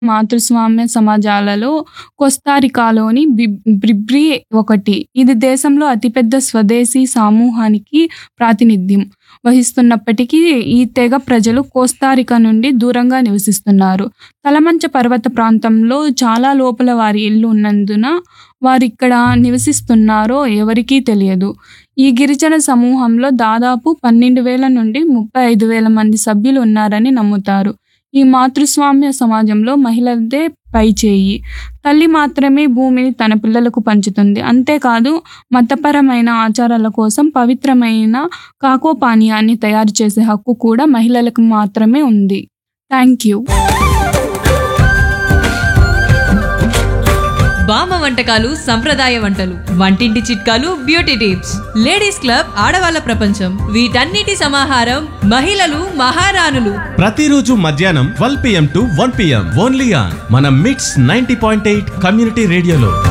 మాతృస్వామ్య సమాజాలలో కోస్తారికాలోని B- బ్రిబ్రి ఒకటి ఇది దేశంలో అతిపెద్ద స్వదేశీ సమూహానికి ప్రాతినిధ్యం వహిస్తున్నప్పటికీ ఈ తెగ ప్రజలు కోస్తారికా నుండి దూరంగా నివసిస్తున్నారు తలమంచ పర్వత ప్రాంతంలో చాలా లోపల వారి ఇల్లు ఉన్నందున వారు ఇక్కడ నివసిస్తున్నారో ఎవరికీ తెలియదు ఈ గిరిజన సమూహంలో దాదాపు పన్నెండు వేల నుండి ముప్పై ఐదు వేల మంది సభ్యులు ఉన్నారని నమ్ముతారు ఈ మాతృస్వామ్య సమాజంలో మహిళలదే పైచేయి తల్లి మాత్రమే భూమిని తన పిల్లలకు పంచుతుంది అంతేకాదు మతపరమైన ఆచారాల కోసం పవిత్రమైన కాకో పానీయాన్ని తయారు చేసే హక్కు కూడా మహిళలకు మాత్రమే ఉంది థ్యాంక్ యూ బామ్మ వంటకాలు సంప్రదాయ వంటలు వంటింటి చిట్కాలు బ్యూటీ టిప్స్ లేడీస్ క్లబ్ ఆడవాళ్ళ ప్రపంచం వీటన్నిటి సమాహారం మహిళలు మహారాణులు ప్రతిరోజు మధ్యాహ్నం twelve PM to one PM only on మన MITS ninety point eight community రేడియోలో